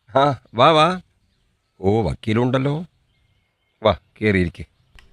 ആ വാ വാ ഓ വക്കീലുണ്ടല്ലോ വാ കയറിയിരിക്കെ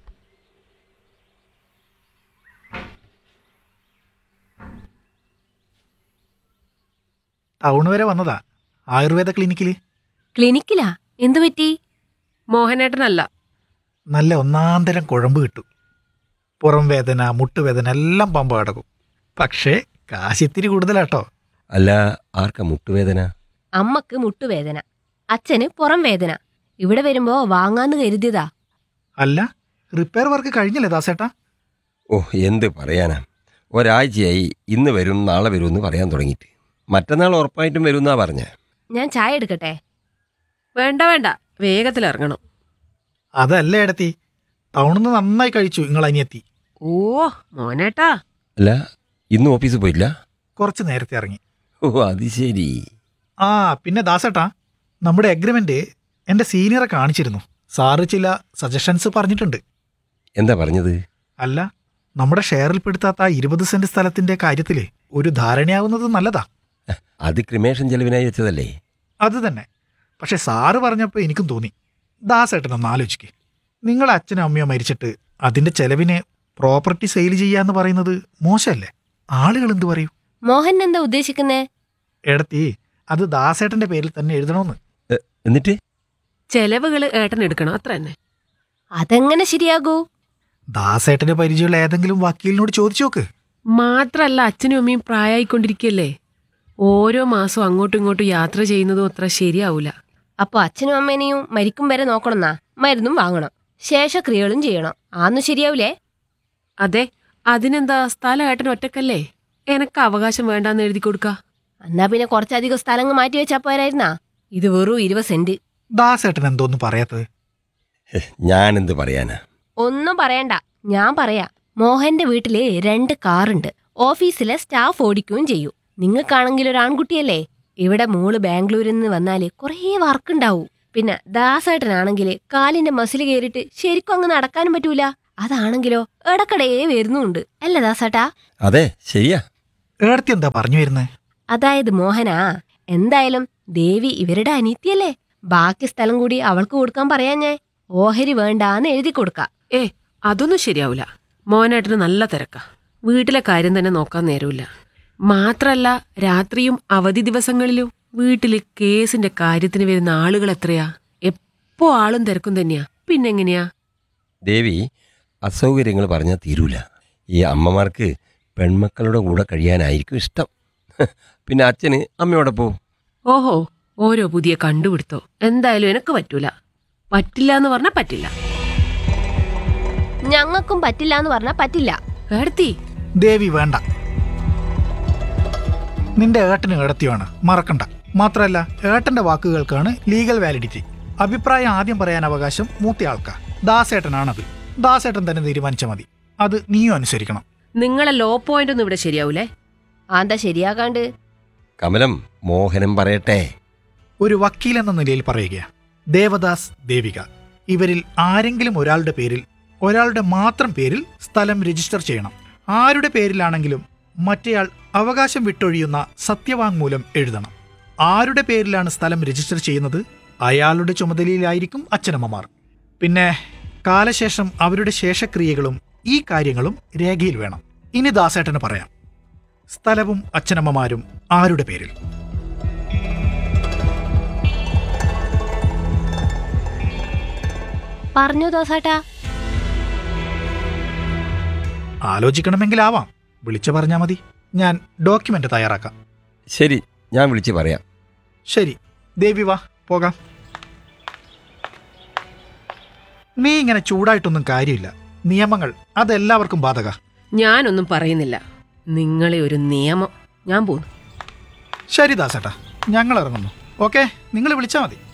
ടൗൺ വരെ വന്നതാ ആയുർവേദ ക്ലിനിക്കിൽ ക്ലിനിക്കിലാ എന്തു പറ്റി മോഹനേട്ടനല്ല നല്ല ഒന്നാന്തരം കുഴമ്പ് കിട്ടും പുറം വേദന മുട്ടുവേദന എല്ലാം പമ്പ കിടക്കും പക്ഷേ കാശിത്തിരി കൂടുതലാട്ടോ അല്ല ആർക്കാ മുട്ടുവേദന അമ്മക്ക് മുട്ടുവേദന അച്ഛന് പുറം വേദന ഇവിടെ വരുമ്പോ വാങ്ങാന്ന് കരുതിയതാ അല്ല റിപ്പയർ വർക്ക് കഴിഞ്ഞില്ലേ ദാസേട്ടാ ഓ എന്ത് പറയാനാ ഒരാഴ്ചയായി ഇന്ന് വരും നാളെ വരും എന്ന് പറയാൻ തുടങ്ങിയിട്ട് മറ്റന്നാൾ ഉറപ്പായിട്ടും വരും എന്നാ പറഞ്ഞ ഞാൻ ചായ എടുക്കട്ടെ വേണ്ട വേണ്ട വേഗത്തിൽ ഇറങ്ങണം അതല്ല എടത്തി ടൗണിൽ നിന്ന് നന്നായി കഴിച്ചു നിങ്ങൾ അനിയത്തി ഓ മോനേട്ടാ അല്ല ഇന്ന് ഓഫീസിൽ പോയില്ല കുറച്ച് നേരത്തെ ഇറങ്ങി ഓ അത് ശരി ആ പിന്നെ ദാസേട്ടാ നമ്മുടെ എഗ്രിമെന്റ് എൻ്റെ സീനിയറെ കാണിച്ചിരുന്നു സാറ് ചില സജഷൻസ് പറഞ്ഞിട്ടുണ്ട് എന്താ പറഞ്ഞത് അല്ല നമ്മുടെ ഷെയറിൽ പെടുത്താത്ത ആ ഇരുപത് സെന്റ് സ്ഥലത്തിന്റെ കാര്യത്തില് ഒരു ധാരണയാവുന്നത് നല്ലതാ അത് ക്രിമേഷൻ ചെലവിനായി വെച്ചതല്ലേ അത് തന്നെ പക്ഷെ സാറ് പറഞ്ഞപ്പോൾ എനിക്കും തോന്നി ദാസേട്ടനൊന്ന് ആലോചിക്ക് നിങ്ങളെ അച്ഛനും അമ്മയോ മരിച്ചിട്ട് അതിന്റെ ചെലവിന് പ്രോപ്പർട്ടി സെയിൽ ചെയ്യാന്ന് പറയുന്നത് മോശമല്ലേ ആളുകൾ എന്തു പറയും മോഹൻ എന്താ ഉദ്ദേശിക്കുന്നേ എടത്തി അത് ദാസേട്ടന്റെ പേരിൽ തന്നെ എഴുതണമെന്ന് എന്നിട്ട് ചെലവുകൾ ഏട്ടൻ എടുക്കണം അത്ര തന്നെ അതെങ്ങനെ ശരിയാകൂ ദാസേട്ടന്റെ പരിചയമുള്ള ഏതെങ്കിലും വക്കീലിനോട് ചോദിച്ചു നോക്ക് മാത്രല്ല അച്ഛനും അമ്മയും പ്രായമായിക്കൊണ്ടിരിക്കുകയല്ലേ ഓരോ മാസവും അങ്ങോട്ടും ഇങ്ങോട്ടും യാത്ര ചെയ്യുന്നതും അത്ര ശരിയാവൂല അപ്പൊ അച്ഛനും അമ്മേനെയും മരിക്കും വരെ നോക്കണമെന്നാ മരുന്നും വാങ്ങണം ശേഷക്രിയകളും ചെയ്യണം ആന്നും ശരിയാവൂലേ അതെ അതിനെന്താ സ്ഥലം ഏട്ടൻ ഒറ്റക്കല്ലേ എനക്ക് അവകാശം വേണ്ടാന്ന് എഴുതി കൊടുക്ക എന്നാ പിന്നെ കുറച്ചധികം സ്ഥലങ്ങൾ മാറ്റി വെച്ചാ പോരായിരുന്നാ ഇത് വെറും ഇരുപത് സെന്റ് ദാസേട്ടൻ എന്തോന്ന് പറയാത്തത് ഞാനെന്ത് പറയാനാ ഒന്നും പറയണ്ട ഞാൻ പറയാ മോഹന്റെ വീട്ടില് രണ്ട് കാറുണ്ട് ഓഫീസിലെ സ്റ്റാഫ് ഓടിക്കുകയും ചെയ്യും നിങ്ങൾക്കാണെങ്കിൽ ഒരു ആൺകുട്ടിയല്ലേ ഇവിടെ മോള് ബാംഗ്ലൂരിൽ നിന്ന് വന്നാല് കുറേ വർക്ക് ഉണ്ടാവും പിന്നെ ദാസേട്ടനാണെങ്കിൽ കാലിന്റെ മസിൽ കയറിയിട്ട് ശരിക്കും അങ്ങ് നടക്കാനും പറ്റൂല അതാണെങ്കിലോ ഇടക്കടേ വരുന്നുണ്ട് അല്ല ദാസേട്ടാ അതെ ശരിയാ ഏടത്തി എന്താ പറഞ്ഞു വരുന്നത് അതായത് മോഹനാ എന്തായാലും ദേവി ഇവരുടെ അനിത്യല്ലേ ബാക്കി സ്ഥലം കൂടി അവൾക്ക് കൊടുക്കാൻ പറയാഞ്ഞേ ഓഹരി വേണ്ടാന്ന് എഴുതി കൊടുക്കാം ഏ അതൊന്നും ശരിയാവൂല മോനേട്ടന് നല്ല തിരക്കാ വീട്ടിലെ കാര്യം തന്നെ നോക്കാൻ നേരമില്ല മാത്രല്ല രാത്രിയും അവധി ദിവസങ്ങളിലും വീട്ടില് കേസിന്റെ കാര്യത്തിന് വരുന്ന ആളുകൾ എത്രയാ എപ്പോ ആളും തിരക്കും തന്നെയാ പിന്നെങ്ങനെയാ ദേവി അസൗകര്യങ്ങൾ പറഞ്ഞാൽ തീരൂല ഈ അമ്മമാർക്ക് പെൺമക്കളുടെ കൂടെ കഴിയാനായിരിക്കും ഇഷ്ടം പിന്നെ അച്ഛന് അമ്മയോടെ പോവും ഓഹോ ഓരോ പുതിയ കണ്ടുപിടുത്തോ എന്തായാലും എനക്ക് പറ്റൂല പറ്റില്ല എന്ന് പറഞ്ഞാ പറ്റില്ല ഞങ്ങൾക്കും പറ്റില്ല എന്ന് പറഞ്ഞാൽ പറ്റില്ല ഏടത്തി ദേവി വേണ്ട നിന്റെ ഏട്ടന് ഏടത്തിയാണ് മറക്കണ്ട മാത്രല്ല ഏട്ടന്റെ വാക്കുകൾക്കാണ് ലീഗൽ വാലിഡിറ്റി അഭിപ്രായം ആദ്യം പറയാൻ അവകാശം മൂത്തയാൾക്കാ ദാസേട്ടനാണത് ദാസേട്ടൻ തന്നെ തീരുമാനിച്ചാൽ മതി അത് നീയും അനുസരിക്കണം നിങ്ങളെ ലോ പോയിന്റ് ഒന്നും ഇവിടെ ശരിയാവൂലേ ആന്താ ശരിയാകാണ്ട് കമലം മോഹനം പറയട്ടെ ഒരു വക്കീൽ എന്ന നിലയിൽ പറയുക ദേവദാസ് ദേവിക ഇവരിൽ ആരെങ്കിലും ഒരാളുടെ പേരിൽ ഒരാളുടെ മാത്രം പേരിൽ സ്ഥലം രജിസ്റ്റർ ചെയ്യണം ആരുടെ പേരിലാണെങ്കിലും മറ്റേയാൾ അവകാശം വിട്ടൊഴിയുന്ന സത്യവാങ്മൂലം എഴുതണം ആരുടെ പേരിലാണ് സ്ഥലം രജിസ്റ്റർ ചെയ്യുന്നത് അയാളുടെ ചുമതലയിലായിരിക്കും അച്ഛനമ്മമാർ പിന്നെ കാലശേഷം അവരുടെ ശേഷക്രിയകളും ഈ കാര്യങ്ങളും രേഖയിൽ വേണം ഇനി ദാസേട്ടന് പറയാം സ്ഥലവും അച്ഛനമ്മമാരും ആരുടെ പേരിൽ പറഞ്ഞോ ദോസാട്ടാ ആലോചിക്കണമെങ്കിലാവാം വിളിച്ചു പറഞ്ഞാൽ മതി ഞാൻ ഡോക്യുമെന്റ് തയ്യാറാക്കാം ശരി ഞാൻ വിളിച്ച് പറയാം ശരി ദേവി വാ പോകാം നീ ഇങ്ങനെ ചൂടായിട്ടൊന്നും കാര്യമില്ല നിയമങ്ങൾ അതെല്ലാവർക്കും ബാധക ഞാനൊന്നും പറയുന്നില്ല നിങ്ങളെ ഒരു നിയമം ഞാൻ പോന്നു ശരി ദാസേട്ടാ ഞങ്ങൾ ഇറങ്ങുന്നു ഓക്കെ നിങ്ങൾ വിളിച്ചാൽ മതി